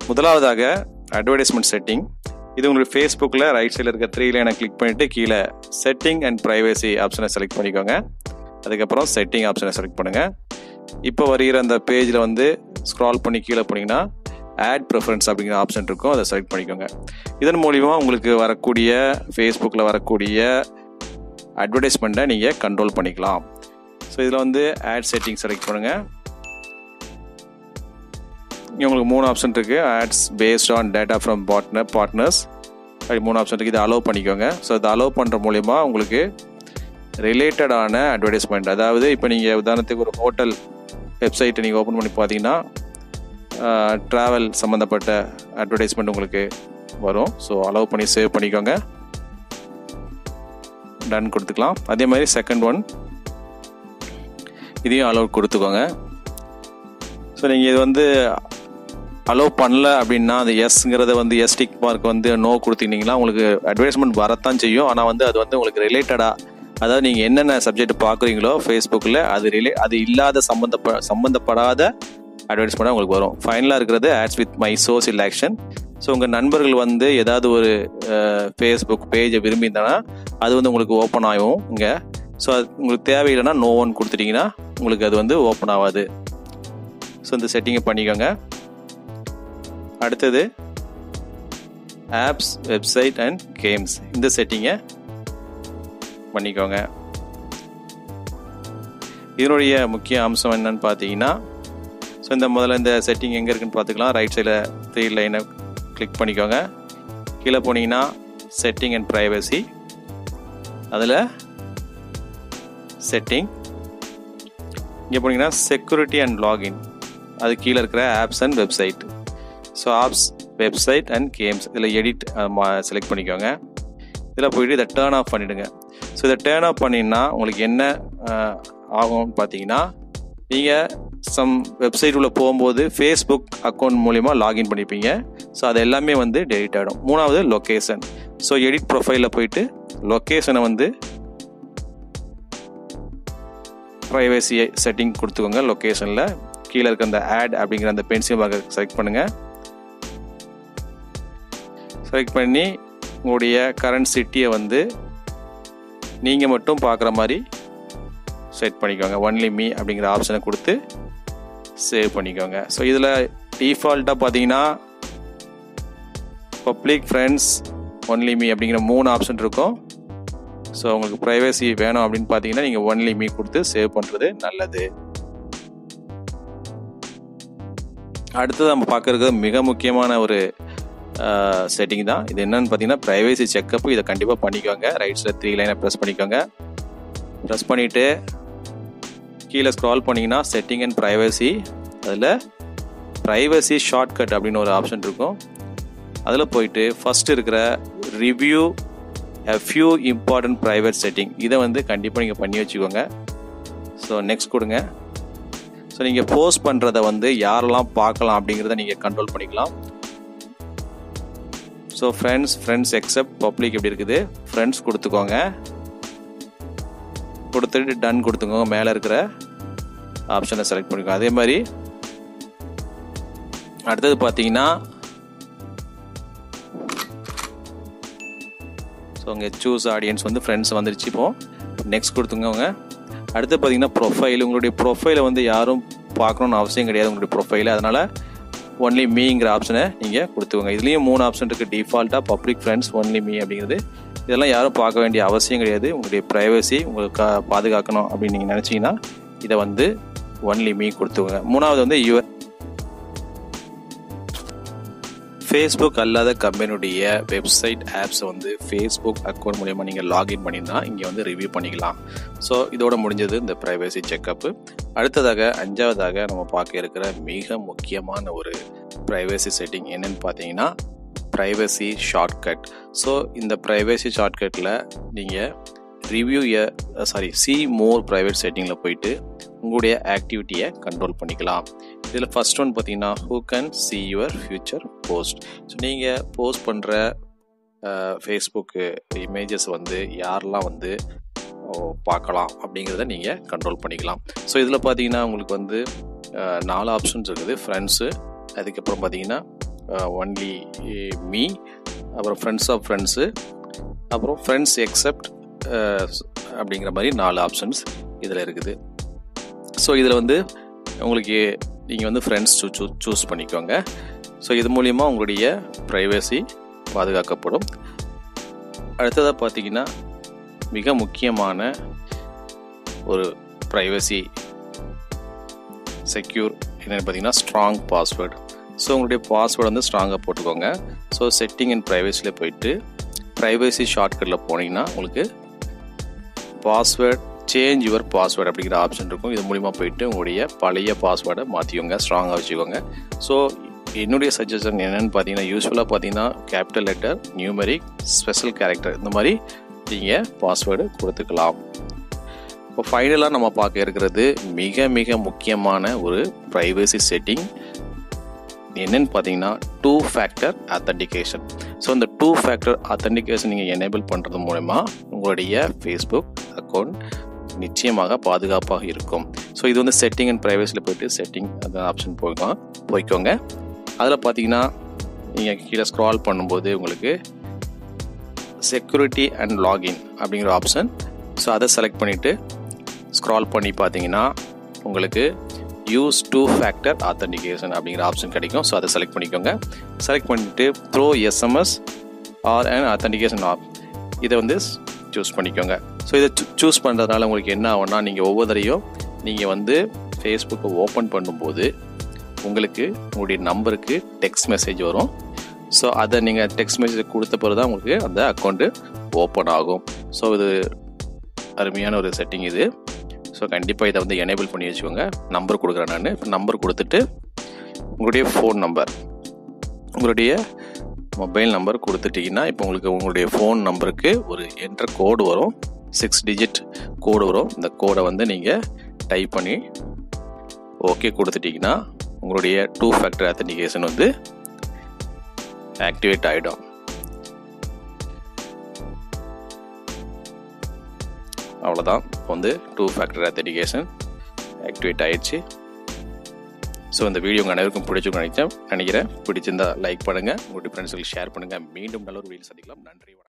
முதலாவதாக advertisement setting இது உங்களுக்கு ஃபேஸ்புக்கில் ரைட் சைடில் இருக்க த்ரீ லைனை கிளிக் பண்ணிவிட்டு கீழே செட்டிங் அண்ட் ப்ரைவசி ஆப்ஷனை செலக்ட் பண்ணிக்கோங்க அதுக்கப்புறம் செட்டிங் ஆப்ஷனை செலக்ட் பண்ணுங்கள் இப்போ வருகிற அந்த பேஜில் வந்து ஸ்க்ரால் பண்ணி கீழே போனீங்கன்னா ஆட் ப்ரிஃபரன்ஸ் அப்படிங்கிற ஆப்ஷன் இருக்கும் அதை செலக்ட் பண்ணிக்கோங்க இதன் மூலிமா உங்களுக்கு வரக்கூடிய ஃபேஸ்புக்கில் வரக்கூடிய அட்வர்டைஸ்மெண்ட்டை நீங்கள் கண்ட்ரோல் பண்ணிக்கலாம் ஸோ இதில் வந்து ஆட் செட்டிங் செலக்ட் பண்ணுங்கள் இங்கே உங்களுக்கு மூணு ஆப்ஷன் இருக்குது ads based on data from partner partners அப்படி மூணு ஆப்ஷன் இருக்குது இதை அலோவ் பண்ணிக்கோங்க ஸோ இதை அலோவ் பண்ணுற மூலிமா உங்களுக்கு ரிலேட்டடான அட்வர்டைஸ்மெண்ட் அதாவது இப்போ நீங்கள் உதாரணத்துக்கு ஒரு ஹோட்டல் வெப்சைட்டை நீங்கள் ஓப்பன் பண்ணி பார்த்தீங்கன்னா ட்ராவல் சம்மந்தப்பட்ட அட்வர்டைஸ்மெண்ட் உங்களுக்கு வரும் ஸோ அலோவ் பண்ணி சேவ் பண்ணிக்கோங்க டன் கொடுத்துக்கலாம் அதே மாதிரி செகண்ட் ஒன் இதையும் அலோவ் கொடுத்துக்கோங்க ஸோ நீங்கள் இது வந்து அலோவ் பண்ணல அப்படின்னா அந்த எஸ்ங்கிறத வந்து எஸ் டிக் மார்க் வந்து நோ கொடுத்துக்கிட்டிங்கன்னா உங்களுக்கு அட்வர்டைஸ்மெண்ட் வரத்தான் செய்யும் ஆனால் வந்து அது வந்து உங்களுக்கு ரிலேட்டடாக அதாவது நீங்கள் என்னென்ன சப்ஜெக்ட் பார்க்குறீங்களோ ஃபேஸ்புக்கில் அது ரிலே அது இல்லாத சம்மந்தப்ப சம்மந்தப்படாத அட்வர்டைஸ்மெண்ட் உங்களுக்கு வரும் ஃபைனலாக இருக்கிறது ads with my social action so உங்கள் நண்பர்கள் வந்து ஏதாவது ஒரு ஃபேஸ்புக் பேஜை விரும்பியிருந்தாங்கன்னா அது வந்து உங்களுக்கு ஓப்பன் ஆகும் இங்கே ஸோ அது உங்களுக்கு தேவையில்லைன்னா நோ ஒன் கொடுத்துட்டிங்கன்னா உங்களுக்கு அது வந்து ஓப்பன் ஆகாது ஸோ இந்த செட்டிங்கை பண்ணிக்கோங்க அடுத்தது ஆப்ஸ் வெப்சைட் அண்ட் கேம்ஸ் இந்த செட்டிங்கை பண்ணிக்கோங்க இதனுடைய முக்கிய அம்சம் என்னன்னு பார்த்தீங்கன்னா ஸோ இந்த முதல்ல இந்த செட்டிங் எங்கே இருக்குன்னு பார்த்துக்கலாம் ரைட் சைடில் த்ரீ லைனை கிளிக் பண்ணிக்கோங்க கீழே போனீங்கன்னா செட்டிங் அண்ட் ப்ரைவசி அதில் செட்டிங் இங்கே போனீங்கன்னா செக்யூரிட்டி அண்ட் லாகின் அது கீழே இருக்கிற apps and website so apps website and games இதில் எடிட் செலக்ட் பண்ணிக்கோங்க இதில் போயிட்டு இதை டேர்ன் ஆஃப் பண்ணிவிடுங்க ஸோ இதை டேர்ன் ஆஃப் பண்ணிங்கன்னா உங்களுக்கு என்ன ஆகும்னு பார்த்தீங்கன்னா நீங்கள் சம் வெப்சைட் உள்ள போகும்போது ஃபேஸ்புக் அக்கௌண்ட் மூலிமா லாகின் பண்ணிப்பீங்க ஸோ அது எல்லாமே வந்து டெலிட் ஆகிடும் மூணாவது லொக்கேஷன் ஸோ எடிட் ப்ரொஃபைலில் போயிட்டு லொக்கேஷனை வந்து ப்ரைவசி செட்டிங் கொடுத்துக்கோங்க லொக்கேஷனில் கீழே இருக்க அந்த ஆட் அப்படிங்கிற அந்த பென்சில் மார்க்கை செலக்ட் பண்ணுங்கள் செலக்ட் பண்ணி உங்களுடைய கரண்ட் சிட்டியை வந்து நீங்கள் மட்டும் பார்க்குற மாதிரி செட் பண்ணிக்கோங்க ஒன்லி மீ அப்படிங்கிற ஆப்ஷனை கொடுத்து சேவ் பண்ணிக்கோங்க ஸோ இதில் டிஃபால்ட்டாக பார்த்தீங்கன்னா பப்ளிக் ஃப்ரெண்ட்ஸ் ஒன்லி மீ அப்படிங்கிற மூணு ஆப்ஷன் இருக்கும் ஸோ உங்களுக்கு ப்ரைவசி வேணும் அப்படின்னு பார்த்தீங்கன்னா நீங்கள் ஒன்லி மீ கொடுத்து சேவ் பண்ணுறது நல்லது அடுத்தது நம்ம பார்க்குறது மிக முக்கியமான ஒரு செட்டிங் தான் இது என்னன்னு பார்த்தீங்கன்னா ப்ரைவசி செக்கப் இதை கண்டிப்பாக பண்ணிக்கோங்க ரைட் சைட் த்ரீ லைனை ப்ரெஸ் பண்ணிக்கோங்க ப்ரெஸ் பண்ணிவிட்டு கீழே ஸ்க்ரால் பண்ணிங்கன்னா செட்டிங் அண்ட் ப்ரைவசி அதில் ப்ரைவசி ஷார்ட்கட் அப்படின்னு ஒரு ஆப்ஷன் இருக்கும் அதில் போயிட்டு ஃபஸ்ட்டு இருக்கிற review a few important private setting இதை வந்து கண்டிப்பாக நீங்கள் பண்ணி வச்சுக்கோங்க ஸோ நெக்ஸ்ட் கொடுங்க ஸோ நீங்கள் போஸ்ட் பண்ணுறத வந்து யாரெல்லாம் பார்க்கலாம் அப்படிங்கிறத நீங்கள் கண்ட்ரோல் பண்ணிக்கலாம் so friends friends except public எப்படி இருக்குது ஃப்ரெண்ட்ஸ் கொடுத்துக்கோங்க கொடுத்துட்டு டன் கொடுத்துக்கோங்க மேலே இருக்கிற ஆப்ஷனை செலக்ட் பண்ணிக்கோங்க அதே மாதிரி அடுத்தது பார்த்தீங்கன்னா ஸோ உங்கள் சூஸ் ஆடியன்ஸ் வந்து ஃப்ரெண்ட்ஸ் வந்துருச்சு இப்போ நெக்ஸ்ட் கொடுத்துக்கோங்க அடுத்து பார்த்தீங்கன்னா ப்ரொஃபைல் உங்களுடைய ப்ரொஃபைலை வந்து யாரும் பார்க்கணுன்னு அவசியம் கிடையாது உங்களுடைய ப்ரொஃபைலை அதனால் ஒன்லி மீங்கிற ஆப்ஷனை நீங்கள் கொடுத்துக்கோங்க இதுலேயும் மூணு ஆப்ஷன் இருக்குது டிஃபால்ட்டாக பப்ளிக் ஃப்ரெண்ட்ஸ் ஒன்லி மீ அப்படிங்கிறது இதெல்லாம் யாரும் பார்க்க வேண்டிய அவசியம் கிடையாது உங்களுடைய ப்ரைவசி உங்களுக்கு பாதுகாக்கணும் அப்படின்னு நீங்கள் நினச்சிங்கன்னா இதை வந்து ஒன்லி மீ கொடுத்துக்கோங்க மூணாவது வந்து யுவர் ஃபேஸ்புக் அல்லாத கம்பெனியுடைய வெப்சைட் ஆப்ஸை வந்து ஃபேஸ்புக் அக்கௌண்ட் மூலயமா நீங்கள் லாகின் பண்ணியிருந்தால் இங்கே வந்து ரிவ்யூ பண்ணிக்கலாம் ஸோ இதோட முடிஞ்சது இந்த ப்ரைவசி செக்கப்பு அடுத்ததாக அஞ்சாவதாக நம்ம பார்க்க இருக்கிற மிக முக்கியமான ஒரு ப்ரைவசி செட்டிங் என்னன்னு பார்த்தீங்கன்னா ப்ரைவசி ஷார்ட்கட் ஸோ இந்த ப்ரைவசி ஷார்ட்கட்டில் நீங்கள் review sorry see more private செட்டிங்கில் போயிட்டு உங்களுடைய ஆக்டிவிட்டியை கண்ட்ரோல் பண்ணிக்கலாம் இதில் ஃபஸ்ட் ஒன் பார்த்தீங்கன்னா who can see your future post so நீங்கள் போஸ்ட் பண்ணுற ஃபேஸ்புக்கு இமேஜஸ் வந்து யாரெல்லாம் வந்து பார்க்கலாம் அப்படிங்கிறத நீங்கள் கண்ட்ரோல் பண்ணிக்கலாம் ஸோ இதில் பார்த்தீங்கன்னா உங்களுக்கு வந்து நாலு ஆப்ஷன்ஸ் இருக்குது ஃப்ரெண்ட்ஸு அதுக்கப்புறம் பார்த்தீங்கன்னா ஒன்லி மீ அப்புறம் ஃப்ரெண்ட்ஸ் ஆஃப் ஃப்ரெண்ட்ஸு அப்புறம் ஃப்ரெண்ட்ஸ் எக்ஸப்ட் அப்படிங்கிற மாதிரி நாலு ஆப்ஷன்ஸ் இதில் இருக்குது ஸோ இதில் வந்து உங்களுக்கு நீங்கள் வந்து ஃப்ரெண்ட்ஸ் சூ சூ சூஸ் பண்ணிக்கோங்க ஸோ இது மூலிமா உங்களுடைய ப்ரைவசி பாதுகாக்கப்படும் அடுத்ததாக பார்த்தீங்கன்னா மிக முக்கியமான ஒரு ப்ரைவசி செக்யூர் என்னென்னு பார்த்தீங்கன்னா ஸ்ட்ராங் பாஸ்வேர்டு ஸோ உங்களுடைய பாஸ்வேர்டு வந்து ஸ்ட்ராங்காக போட்டுக்கோங்க ஸோ செட்டிங் அண்ட் ப்ரைவசியில் போயிட்டு ப்ரைவசி ஷார்ட்கட்டில் போனீங்கன்னா உங்களுக்கு பாஸ்வேர்ட் சேஞ்ச் யுவர் பாஸ்வேர்டு அப்படிங்கிற ஆப்ஷன் இருக்கும் இது மூலிமா போயிட்டு உங்களுடைய பழைய பாஸ்வேர்டை மாற்றிக்கோங்க ஸ்ட்ராங்காக வச்சுக்கோங்க ஸோ என்னுடைய சஜஷன் என்னென்னு பார்த்தீங்கன்னா யூஸ்ஃபுல்லாக பார்த்தீங்கன்னா capital letter numeric special character இந்த மாதிரி நீங்கள் பாஸ்வேர்டு கொடுத்துக்கலாம் இப்போ ஃபைனலாக நம்ம பார்க்க இருக்கிறது மிக மிக முக்கியமான ஒரு ப்ரைவசி செட்டிங் என்னன்னு பார்த்தீங்கன்னா டூ ஃபேக்டர் அத்தன்டிகேஷன் ஸோ இந்த டூ ஃபேக்டர் அத்தன்டிகேஷன் நீங்கள் எனேபிள் பண்ணுறது மூலமா உங்களுடைய ஃபேஸ்புக் அக்கௌண்ட் நிச்சயமாக பாதுகாப்பாக இருக்கும் ஸோ இது வந்து செட்டிங் அண்ட் ப்ரைவசியில் போயிட்டு செட்டிங் அந்த ஆப்ஷன் போய்க்கோ போய்க்கோங்க அதில் பார்த்தீங்கன்னா நீங்கள் கீழே ஸ்க்ரால் பண்ணும்போது உங்களுக்கு செக்யூரிட்டி அண்ட் லாகின் அப்படிங்கிற ஆப்ஷன் ஸோ அதை செலக்ட் பண்ணிவிட்டு ஸ்க்ரால் பண்ணி பார்த்தீங்கன்னா உங்களுக்கு யூஸ் டூ ஃபேக்டர் ஆத்தன்டிகேஷன் அப்படிங்கிற ஆப்ஷன் கிடைக்கும் ஸோ அதை செலக்ட் பண்ணிக்கோங்க செலக்ட் பண்ணிவிட்டு through SMS or and authentication app இதை வந்து சூஸ் பண்ணிக்கோங்க ஸோ இதை சூஸ் பண்ணுறதுனால உங்களுக்கு என்ன ஆகும்னா நீங்கள் ஒவ்வொருத்தரையும் நீங்கள் வந்து ஃபேஸ்புக்கை ஓப்பன் பண்ணும்போது உங்களுக்கு உங்களுடைய நம்பருக்கு டெக்ஸ்ட் மெசேஜ் வரும் ஸோ அதை நீங்கள் டெக்ஸ்ட் மெசேஜ் கொடுத்த பிறகு தான் உங்களுக்கு அந்த அக்கௌண்ட்டு ஓப்பன் ஆகும் ஸோ இது அருமையான ஒரு செட்டிங் இது ஸோ கண்டிப்பாக இதை வந்து எனேபிள் பண்ணி வச்சுக்கோங்க நம்பர் கொடுக்குறேன் நான் இப்போ நம்பர் கொடுத்துட்டு உங்களுடைய ஃபோன் நம்பர் உங்களுடைய மொபைல் நம்பர் கொடுத்துட்டிங்கன்னா இப்போ உங்களுக்கு உங்களுடைய ஃபோன் நம்பருக்கு ஒரு என்ட்ரு கோடு வரும் சிக்ஸ் டிஜிட் கோடு வரும் இந்த கோடை வந்து நீங்கள் டைப் பண்ணி ஓகே கொடுத்துட்டிங்கன்னா உங்களுடைய டூ ஃபேக்டர் அத்தன்டிகேஷன் வந்து ஆக்டிவேட் ஆகிடும் அவ்வளோதான் வந்து டூ ஃபேக்டர் அத்தன்டிகேஷன் ஆக்டிவேட் ஆயிடுச்சு ஸோ இந்த வீடியோ உங்கள் அனைவருக்கும் பிடிச்சிருக்கும் நினைச்சேன் நினைக்கிறேன் பிடிச்சிருந்தா லைக் பண்ணுங்கள் உங்களுடைய ஃப்ரெண்ட்ஸுக்கு ஷேர் பண்ணுங்கள் மீண்டும் நல்ல ஒரு வீடியோ சந்திக்கலாம் நன்றி